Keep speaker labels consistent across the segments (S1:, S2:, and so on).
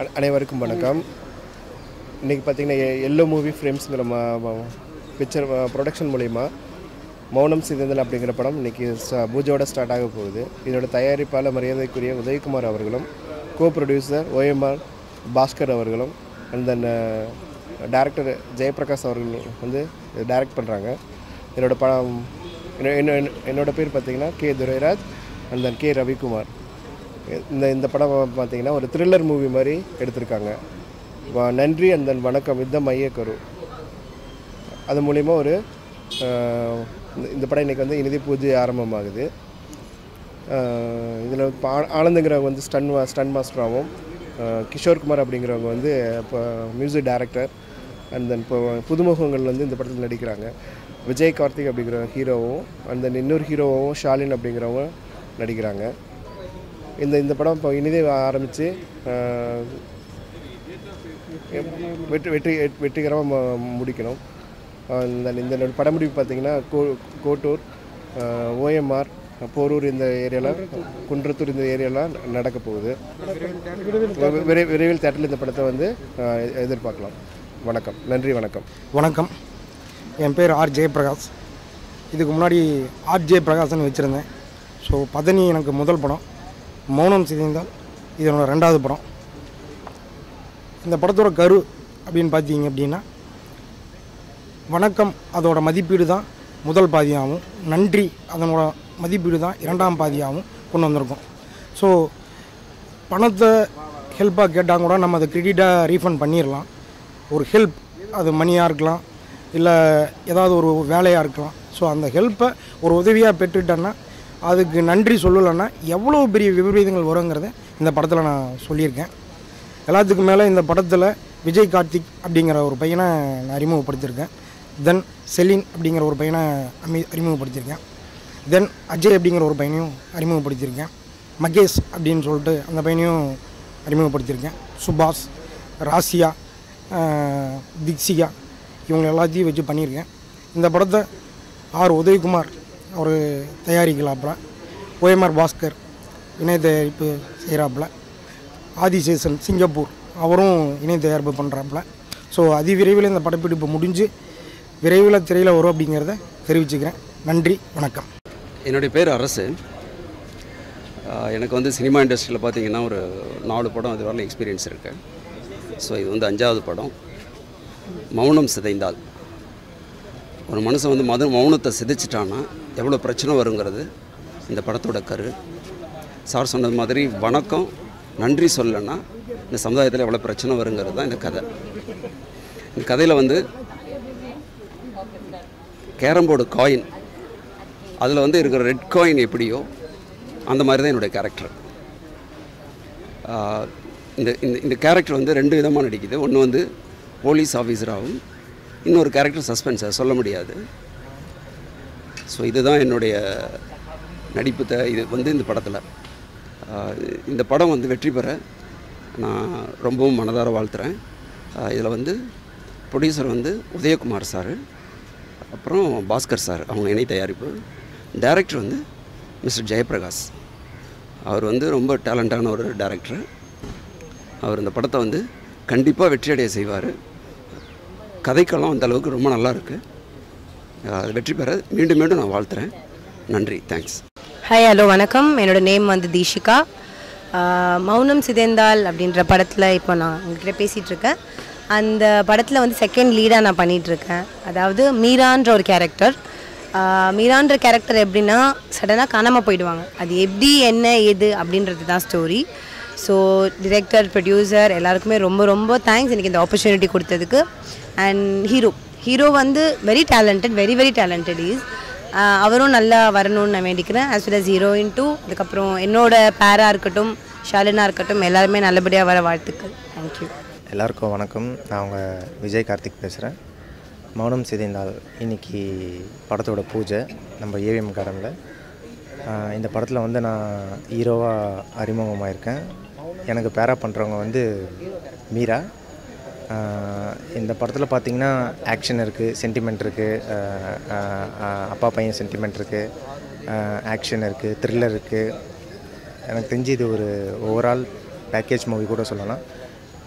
S1: அ- அனைவருக்கும் வணக்கம் இன்றைக்கி பார்த்தீங்கன்னா எல்லோ மூவி ஃப்ரேம்ஸுங்கிற பிக்சர் ப்ரொடக்ஷன் மூலிமா மௌனம் சிதைந்தல் அப்படிங்கிற படம் இன்றைக்கி பூஜையோட ஸ்டார்ட் ஆக போகுது இதோட தயாரிப்பாளர் மரியாதைக்குரிய உதயகுமார் அவர்களும் கோ ப்ரொடியூசர் ஓஎம்ஆர் பாஸ்கர் அவர்களும் அண்ட் தென் டேரக்டர் ஜெயபிரகாஷ் அவர்கள் வந்து டைரக்ட் பண்ணுறாங்க என்னோட படம் என்ன- என்ன- என்னோட பேர் பார்த்தீங்கன்னா K Durairaj and then K Ravikumar இந்த இந்த படம் பார்த்தீங்கன்னா ஒரு த்ரில்லர் மூவி மாதிரி எடுத்திருக்காங்க வ- நன்றி அண்ட் தென் வணக்கம் இந்த மையக்கரு அது மூலிமா ஒரு ஆஹ், இந்த- இந்த படம் இன்றைக்கி வந்து இறுதி பூஜை ஆரம்பமாகுது இதில் இப்போ ஆ- ஆனந்துங்கிறவங்க வந்து ஸ்டன் மா ஸ்டன் மாஸ்டராகவும் கிஷோர்குமார் அப்படிங்கிறவங்க வந்து இப்போ மியூசிக் டைரக்டர் அண்ட் தென் இப்போ புதுமுகங்கள் வந்து இந்த படத்தில் நடிக்கிறாங்க விஜய் கார்த்திக் அப்படிங்கிற ஹீரோவும் அண்ட் தென் இன்னொரு ஹீரோவும் ஷாலின் அப்படிங்கிறவங்க நடிக்கிறாங்க இந்த இந்த படம் இப்போ இனிதே ஆரம்பித்து வெற்றி வெற்றி வெற்றிகரமாக முடிக்கணும் ஆஹ் இந்த இந்த படமுடிவு பார்த்தீங்கன்னா கோ கோட்டூர் ஓஎம்ஆர் போரூர் இந்த ஏரியாவில் குன்றத்தூர் இந்த ஏரியாலாம் நடக்க போகுது விரை- விரை- விரைவில் தேட்டரில் இந்த படத்தை வந்து ஆஹ் எ- எதிர்பார்க்கலாம் வணக்கம் நன்றி வணக்கம்
S2: வணக்கம் என் பேர் ஆர் ஜெயபிரகாஷ் இதுக்கு முன்னாடி ஆர் ஜெய பிரகாஷ்னு வச்சுருந்தேன் ஸோ பதனி எனக்கு முதல் படம் மௌனம் சிதைந்தால் இது என்னோட ரெண்டாவது படம் இந்த படத்தோட கரு அப்படின்னு பார்த்தீங்க அப்படின்னா வணக்கம் அதோட மதிப்பீடு தான் முதல் பாதியாகவும் நன்றி அதனோட மதிப்பீடு தான் இரண்டாம் பாதியாகவும் கொண்டு வந்திருக்கோம் ஸோ பணத்தை ஹெல்ப்பாக கேட்டால் கூட நம்ம அதை கிரெடிட்டாக ரீஃபண்ட் பண்ணிடலாம் ஒரு ஹெல்ப் அது மணியாக இருக்கலாம் இல்லை ஏதாவது ஒரு வேலையாக இருக்கலாம் ஸோ அந்த ஹெல்ப்பை ஒரு உதவியாக பெற்றுட்டேன்னா அதுக்கு நன்றி சொல்லலைன்னா எவ்வளோ பெரிய விபரீதங்கள் வருங்கிறத இந்த படத்தில் நான் சொல்லியிருக்கேன் எல்லாத்துக்கும் மேலே இந்த படத்தில் விஜய் கார்த்திக் அப்படிங்கிற ஒரு பையனை நான் அறிமுகப்படுத்தியிருக்கேன் தென் செலின் அப்படிங்கிற ஒரு பையனை அமி அறிமுகப்படுத்தியிருக்கேன் தென் அஜய் அப்படிங்கிற ஒரு பையனையும் அறிமுகப்படுத்தியிருக்கேன் மகேஷ் அப்படின்னு சொல்லிட்டு அந்த பையனையும் அறிமுகப்படுத்தியிருக்கேன் சுபாஷ் ராசியா ஆஹ், திக்ஷிகா இவங்க எல்லாத்தையும் வச்சு பண்ணியிருக்கேன் இந்த படத்தை ஆர் உதயகுமார் அவர் தயாரிக்கலாப்புல ஓஎம்ஆர் பாஸ்கர் இணை தயாரிப்பு செய்கிறாப்புல ஆதிசேஷன் சிங்கப்பூர் அவரும் இணை தயாரிப்பு பண்ணுறாப்புல ஸோ அதிவிரைவில் இந்த படப்பிடிப்பு முடிஞ்சு விரைவில் திரையில் வரும் அப்படிங்கிறத தெரிவிச்சுக்கிறேன் நன்றி வணக்கம்
S3: என்னுடைய பேர் அரசு ஆஹ் எனக்கு வந்து சினிமா இண்டஸ்ட்ரியில் பார்த்தீங்கன்னா ஒரு நாலு படம் அது வரலாம் எக்ஸ்பீரியன்ஸ் இருக்கு ஸோ இது வந்து அஞ்சாவது படம் மௌனம் சிதைந்தால் ஒரு மனுஷன் வந்து மத மௌனத்தை சிதைச்சிட்டான்னா எவ்வளோ பிரச்சனை வருங்கிறது இந்த படத்தோட கரு சார் சொன்னது மாதிரி வணக்கம் நன்றி சொல்லலைன்னா இந்த சமுதாயத்தில் எவ்வளோ பிரச்சனை வருங்கிறது தான் இந்த கதை இந்த கதையில் வந்து கேரம் போர்டு காயின் அதில் வந்து இருக்கிற ரெட் காயின் எப்படியோ அந்த மாதிரி தான் என்னுடைய கேரக்டர் இந்த இந்த இந்த கேரக்டர் வந்து ரெண்டு விதமாக நடிக்குது ஒன்று வந்து போலீஸ் ஆஃபீஸராகவும் இன்னொரு கேரக்டர் சஸ்பென்ஸர் சொல்ல முடியாது ஸோ இதுதான் என்னுடைய நடிப்பு த இது வந்து இந்த படத்தில் இந்த படம் வந்து வெற்றி பெற நான் ரொம்பவும் மனதார வாழ்த்துறேன் இதில் வந்து ப்ரொடியூசர் வந்து உதயகுமார் சார் அப்புறம் பாஸ்கர் சார் அவங்க இணை தயாரிப்பு டைரக்டர் வந்து மிஸ்டர் ஜெயபிரகாஷ் அவர் வந்து ரொம்ப டேலண்டான ஒரு டைரக்டர் அவர் இந்த படத்தை வந்து கண்டிப்பாக வெற்றியடைய செய்வார் கதைக்களம் அந்த அளவுக்கு ரொம்ப நல்லா இருக்கு அது வெற்றி பெற மீண்டும் மீண்டும் நான் வாழ்த்துறேன் நன்றி தேங்க்ஸ்
S4: ஹாய் ஹலோ வணக்கம் என்னோட நேம் வந்து தீஷிகா ஆஹ் மௌனம் சிதைந்தால் அப்படின்ற படத்தில் இப்போ நான் உங்ககிட்ட பேசிகிட்டு இருக்கேன் அந்த படத்தில் வந்து செகண்ட் லீடாக நான் பண்ணிட்டு இருக்கேன் அதாவது மீரான்ற ஒரு கேரக்டர் மீரான்ற கேரக்டர் எப்படின்னா சடனாக காணாமல் போயிடுவாங்க அது எப்படி என்ன ஏது அப்படின்றது தான் ஸ்டோரி ஸோ டிரெக்டர் ப்ரொடியூசர் எல்லாருக்குமே ரொம்ப ரொம்ப தேங்க்ஸ் எனக்கு இந்த ஆப்பர்ச்சுனிட்டி கொடுத்ததுக்கு அண்ட் ஹீரோ ஹீரோ வந்து very talented very very talented is ah அவரும் நல்லா வரணும்னு நான் வேண்டிக்கிறேன் as well as heroine too அதுக்கப்புறம் என்னோட பேரா இருக்கட்டும் ஷாலினா இருக்கட்டும் எல்லாருமே நல்லபடியாக வர வாழ்த்துக்கள் தேங்க்யூ
S5: எல்லாருக்கும் வணக்கம் நான் உங்கள் விஜய் கார்த்திக் பேசுகிறேன் மௌனம் சிதைந்தால் இன்னைக்கு படத்தோட பூஜை நம்ம ஏவிஎம் கார்டனில் இந்த படத்தில் வந்து நான் ஹீரோவாக அறிமுகமாயிருக்கேன் எனக்கு பேரா பண்ணுறவங்க வந்து மீரா ஆஹ் இந்த படத்தில் பார்த்தீங்கன்னா ஆக்ஷன் இருக்குது சென்டிமெண்ட் இருக்குது அப்பா பையன் சென்டிமெண்ட் இருக்குது ஆக்ஷன் இருக்குது த்ரில்லர் இருக்குது எனக்கு தெரிஞ்சு இது ஒரு ஓவரால் பேக்கேஜ் மூவி கூட சொல்லலாம்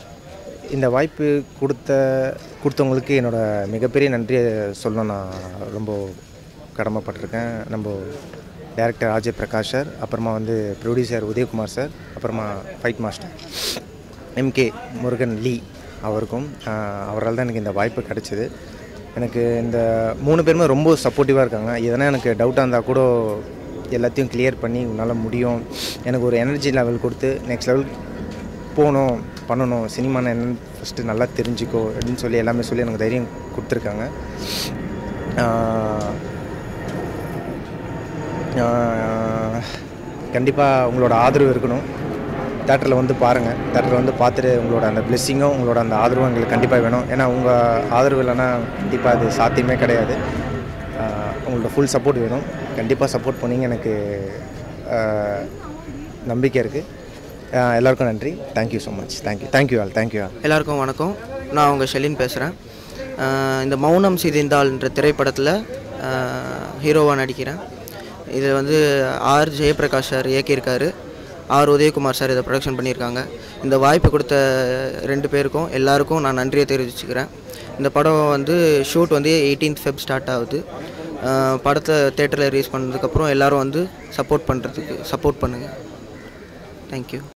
S5: இந்த வாய்ப்பு கொடுத்த கொடுத்தவங்களுக்கு என்னோட மிகப்பெரிய நன்றியை சொல்ல நான் ரொம்ப கடமைப்பட்டிருக்கேன் நம்ம டேரக்டர் அஜய் பிரகாஷ் சார் அப்புறமா வந்து ப்ரொடியூசர் உதயகுமார் சார் அப்புறமா ஃபைட் மாஸ்டர் எம்கே முருகன் லீ அவருக்கும் ஆஹ், அவரால் தான் எனக்கு இந்த வாய்ப்பு கிடச்சிது எனக்கு இந்த மூணு பேருமே ரொம்ப சப்போர்ட்டிவாக இருக்காங்க எதனா எனக்கு டவுட்டாக இருந்தால் கூட எல்லாத்தையும் கிளியர் பண்ணி உன்னால் முடியும் எனக்கு ஒரு எனர்ஜி லெவல் கொடுத்து நெக்ஸ்ட் லெவல் போகணும் பண்ணணும் சினிமானா என்னன்னு ஃபஸ்ட்டு நல்லா தெரிஞ்சுக்கோ அப்படின்னு சொல்லி எல்லாமே சொல்லி எனக்கு தைரியம் கொடுத்துருக்காங்க கண்டிப்பாக உங்களோட ஆதரவு இருக்கணும் தேட்டரில் வந்து பாருங்கள் தேட்டரில் வந்து பார்த்துட்டு உங்களோட அந்த பிளெஸ்ஸிங்கும் உங்களோட அந்த ஆதரவும் எங்களுக்கு கண்டிப்பாக வேணும் ஏன்னா உங்கள் ஆதரவு இல்லைன்னா கண்டிப்பாக அது சாத்தியமே கிடையாது ஆஹ் உங்களோட ஃபுல் சப்போர்ட் வேணும் கண்டிப்பாக சப்போர்ட் பண்ணீங்க எனக்கு ஆஹ் நம்பிக்கை இருக்குது எல்லாருக்கும் நன்றி thank you so much thank you thank you all thank you all
S6: எல்லாருக்கும் வணக்கம் நான் உங்கள் ஷெலின் பேசுகிறேன் இந்த மௌனம் சிதைந்தாள்ன்ற திரைப்படத்தில் ஹீரோவாக நடிக்கிறேன் இது வந்து ஆர் ஜெயபிரகாஷ் சார் இயக்கியிருக்காரு ஆர் உதயகுமார் சார் இதை ப்ரொடக்ஷன் பண்ணியிருக்காங்க இந்த வாய்ப்பு கொடுத்த ரெண்டு பேருக்கும் எல்லாருக்கும் நான் நன்றியை தெரிவிச்சுக்கிறேன் இந்த படம் வந்து ஷூட் வந்து 18th ஃபெப் ஸ்டார்ட் ஆகுது அஹ் படத்தை தேட்டரில் ரிலீஸ் பண்ணதுக்கப்புறம் எல்லாரும் வந்து சப்போர்ட் பண்ணுறதுக்கு சப்போர்ட் பண்ணுங்கள் தேங்க்யூ